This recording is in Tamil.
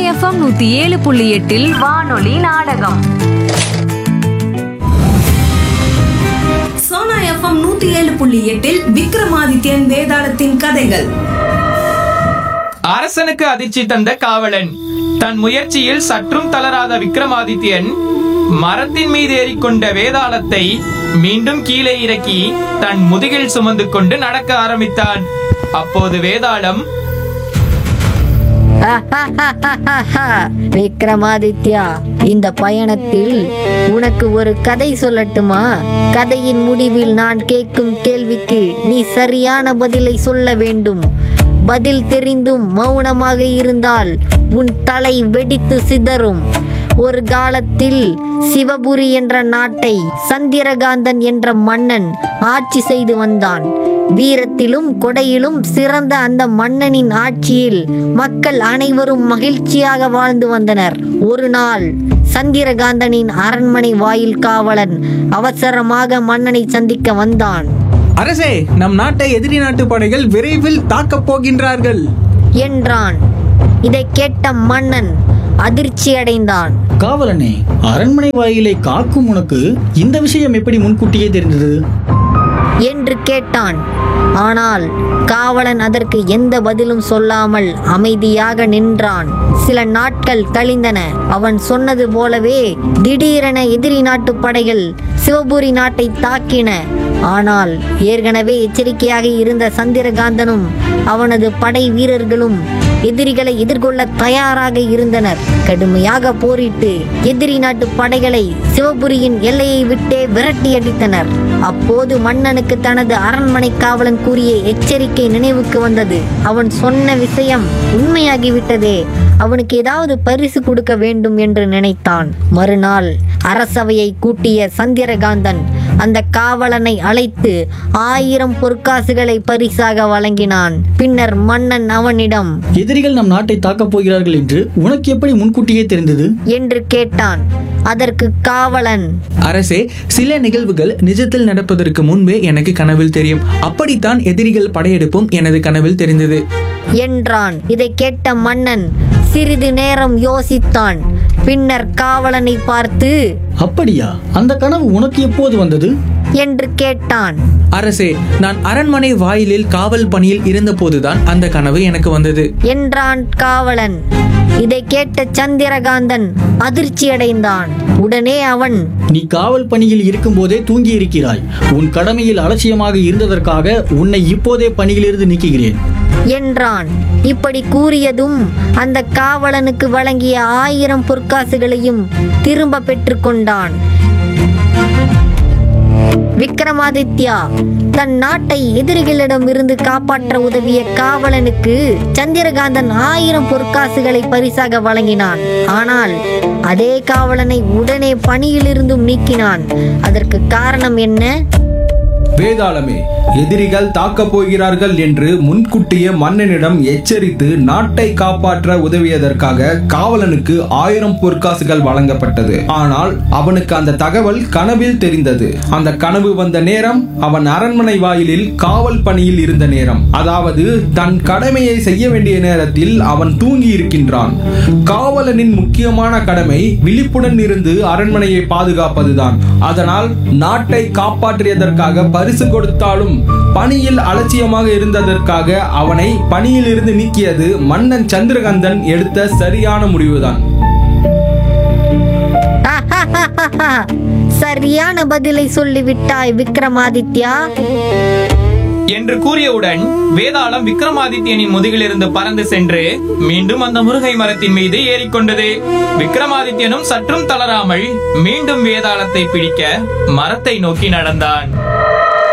எஃப்எம் நூத்தி ஏழு புள்ளி எட்டில் வானொலி நாடகம் சோனா எஃப்எம் நூத்தி ஏழு புள்ளி எட்டில் விக்ரமாதித்யன் வேதாளத்தின் கதைகள் அரசனுக்கு அதிர்ச்சி தந்த காவலன் தன் முயற்சியில் சற்றும் தளராத விக்ரமாதித்யன் மரத்தின் மீது ஏறிக்கொண்ட வேதாளத்தை மீண்டும் கீழே இறக்கி தன் முதுகில் சுமந்து கொண்டு நடக்க ஆரம்பித்தான் அப்போது வேதாளம் விக்ரமாதித்யா இந்த பயணத்தில் உனக்கு ஒரு கதை சொல்லட்டுமா கதையின் முடிவில் நான் கேட்கும் கேள்விக்கு நீ சரியான பதிலை சொல்ல வேண்டும் பதில் தெரிந்தும் மௌனமாக இருந்தால் உன் தலை வெடித்து சிதறும் ஒரு காலத்தில் சிவபுரி என்ற நாட்டை சந்திரகாந்தன் என்ற மன்னன் ஆட்சி செய்து வந்தான் வீரத்திலும் கொடையிலும் சிறந்த அந்த மன்னனின் ஆட்சியில் மக்கள் அனைவரும் மகிழ்ச்சியாக வாழ்ந்து வந்தனர் ஒரு நாள் சந்திரகாந்தனின் அரண்மனை வாயில் காவலன் அவசரமாக மன்னனை சந்திக்க வந்தான் அரசே நம் நாட்டை எதிரி நாட்டு படைகள் விரைவில் தாக்கப் போகின்றார்கள் என்றான் இதை கேட்ட மன்னன் அதிர்ச்சி அடைந்தான் காவலனே அரண்மனை வாயிலை காக்கும் உனக்கு இந்த விஷயம் எப்படி முன்கூட்டியே தெரிந்தது என்று கேட்டான் ஆனால் காவலன் அதற்கு எந்த பதிலும் சொல்லாமல் அமைதியாக நின்றான் சில நாட்கள் கழிந்தன அவன் சொன்னது போலவே திடீரென எதிரி நாட்டு படைகள் சிவபுரி நாட்டை தாக்கின ஆனால் ஏற்கனவே எச்சரிக்கையாக இருந்த சந்திரகாந்தனும் அவனது படை வீரர்களும் எதிரிகளை எதிர்கொள்ள தயாராக இருந்தனர் கடுமையாக போரிட்டு எதிரி நாட்டு படைகளை சிவபுரியின் எல்லையை விட்டே விரட்டி அடித்தனர் அப்போது மன்னனுக்கு தனது அரண்மனை காவலன் கூறிய எச்சரிக்கை நினைவுக்கு வந்தது அவன் சொன்ன விஷயம் உண்மையாகிவிட்டதே அவனுக்கு ஏதாவது பரிசு கொடுக்க வேண்டும் என்று நினைத்தான் மறுநாள் அரசவையை கூட்டிய சந்திரகாந்தன் அந்த காவலனை அழைத்து ஆயிரம் பொற்காசுகளை பரிசாக வழங்கினான் பின்னர் மன்னன் அவனிடம் எதிரிகள் நம் நாட்டை தாக்கப் போகிறார்கள் என்று உனக்கு எப்படி முன்கூட்டியே தெரிந்தது என்று கேட்டான் அதற்கு காவலன் அரசே சில நிகழ்வுகள் நிஜத்தில் நடப்பதற்கு முன்பே எனக்கு கனவில் தெரியும் அப்படித்தான் எதிரிகள் படையெடுப்பும் எனது கனவில் தெரிந்தது என்றான் இதை கேட்ட மன்னன் சிறிது நேரம் யோசித்தான் பின்னர் காவலனை பார்த்து அப்படியா அந்த கனவு உனக்கு எப்போது வந்தது என்று கேட்டான் அரசே நான் அரண்மனை வாயிலில் காவல் பணியில் இருந்தபோதுதான் அந்த கனவு எனக்கு வந்தது என்றான் காவலன் இதை கேட்ட சந்திரகாந்தன் அதிர்ச்சியடைந்தான் உடனே அவன் நீ காவல் பணியில் இருக்கும்போதே தூங்கி இருக்கிறாய் உன் கடமையில் அலட்சியமாக இருந்ததற்காக உன்னை இப்போதே பணியிலிருந்து நீக்குகிறேன் என்றான் இப்படி கூறியதும் அந்த காவலனுக்கு வழங்கிய ஆயிரம் பொற்காசுகளையும் திரும்ப பெற்றுக்கொண்டான் விக்ரமாதித்யா தன் நாட்டை எதிரிகளிடம் இருந்து காப்பாற்ற உதவிய காவலனுக்கு சந்திரகாந்தன் ஆயிரம் பொற்காசுகளை பரிசாக வழங்கினான் ஆனால் அதே காவலனை உடனே பணியிலிருந்தும் நீக்கினான் அதற்கு காரணம் என்ன வேதாளமே எதிரிகள் தாக்கப் போகிறார்கள் என்று முன்கூட்டிய மன்னனிடம் எச்சரித்து நாட்டை காப்பாற்ற உதவியதற்காக காவலனுக்கு ஆயிரம் பொற்காசுகள் வழங்கப்பட்டது ஆனால் அவனுக்கு அந்த தகவல் கனவில் தெரிந்தது அந்த கனவு வந்த நேரம் அவன் அரண்மனை வாயிலில் காவல் பணியில் இருந்த நேரம் அதாவது தன் கடமையை செய்ய வேண்டிய நேரத்தில் அவன் தூங்கி இருக்கின்றான் காவலனின் முக்கியமான கடமை விழிப்புடன் இருந்து அரண்மனையை பாதுகாப்பதுதான் அதனால் நாட்டை காப்பாற்றியதற்காக பரிசு கொடுத்தாலும் பணியில் அலட்சியமாக இருந்ததற்காக அவனை பணியில் இருந்து நீக்கியது மன்னன் சந்திரகந்தன் எடுத்த சரியான முடிவுதான் சரியான பதிலை சொல்லிவிட்டாய் விக்ரமாதித்யா என்று கூறியவுடன் வேதாளம் விக்ரமாதித்யனின் முதுகிலிருந்து பறந்து சென்று மீண்டும் அந்த முருகை மரத்தின் மீது ஏறிக்கொண்டது விக்ரமாதித்யனும் சற்றும் தளராமல் மீண்டும் வேதாளத்தை பிடிக்க மரத்தை நோக்கி நடந்தான்